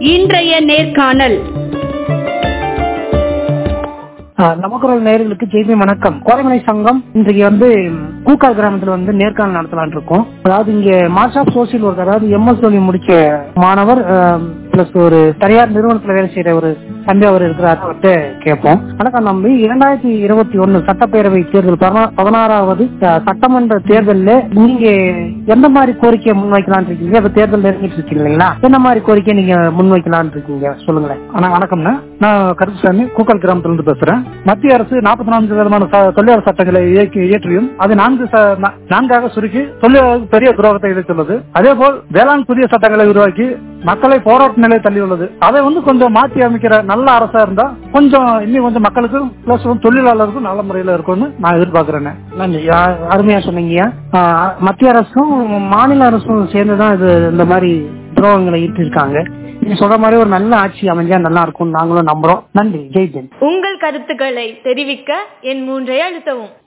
இன்றைய நேர்காணல் நமக்குரல் நேயர்களுக்கு ஜெய்பி வணக்கம் கோரமலை சங்கம் இன்றைக்கு வந்து கூக்கால் கிராமத்துல வந்து நேர்காணல் நடத்தலாம்னு இருக்கோம் அதாவது இங்க மார்ச் ஆஃப் சோசியல் ஒர்க் அதாவது எம்எஸ் சொல்லி முடிச்ச மாணவர் பிளஸ் ஒரு தனியார் நிறுவனத்துல வேலை செய்யற ஒரு தம்பி அவர் இருக்கிறார் அவர்கிட்ட கேட்போம் வணக்கம் நம்பி இரண்டாயிரத்தி இருபத்தி ஒண்ணு சட்டப்பேரவை தேர்தல் பதினா- பதினாறாவது அஹ், சட்டமன்ற தேர்தல்ல நீங்க எந்த மாதிரி கோரிக்கையை முன்வைக்கலாம்னு இருக்கீங்க இப்ப தேர்தல் நெருங்கிட்டு இருக்கீங்க இல்லைங்களா என்ன மாதிரி கோரிக்கை நீங்க முன்வைக்கலாம்னு இருக்கீங்க சொல்லுங்களேன் அண்ணா வணக்கம்ண்ணா நான் கருப்புசாமி கூக்கல் கிராமத்துல இருந்து பேசுறேன் மத்திய அரசு நாற்பத்தி நான்கு விதமான ச- தொழிலாளர் சட்டங்களை இயக்கி இயற்றியும் அது நான்கு ச- நா- நான்காக சுருக்கி தொழிலாளர்களுக்கு பெரிய துரோகத்தை இழைத்துள்ளது அதே போல் வேளாண் புதிய சட்டங்களை உருவாக்கி மக்களை போராட்ட நிலையை தள்ளியுள்ளது அதை வந்து கொஞ்சம் மாற்றி அமைக்கிற நல்ல அரசா இருந்தா கொஞ்சம் இன்னும் கொஞ்சம் மக்களுக்கும் பிளஸ் தொழிலாளருக்கும் நல்ல முறையில இருக்கும்னு நான் எதிர்பார்க்கிறேன் நன்றி அ- அருமையா சொன்னீங்க ஆஹ் மத்திய அரசும் மாநில அரசும் சேர்ந்துதான் இது இந்த மாதிரி துரோகங்களை ஈட்டிருக்காங்க நீங்க சொல்ற மாதிரி ஒரு நல்ல ஆட்சி அமைஞ்சா நல்லா இருக்கும் நாங்களும் நம்புறோம் நன்றி ஜெய் ஜென் உங்கள் கருத்துக்களை தெரிவிக்க என் மூன்றை அழுத்தவும்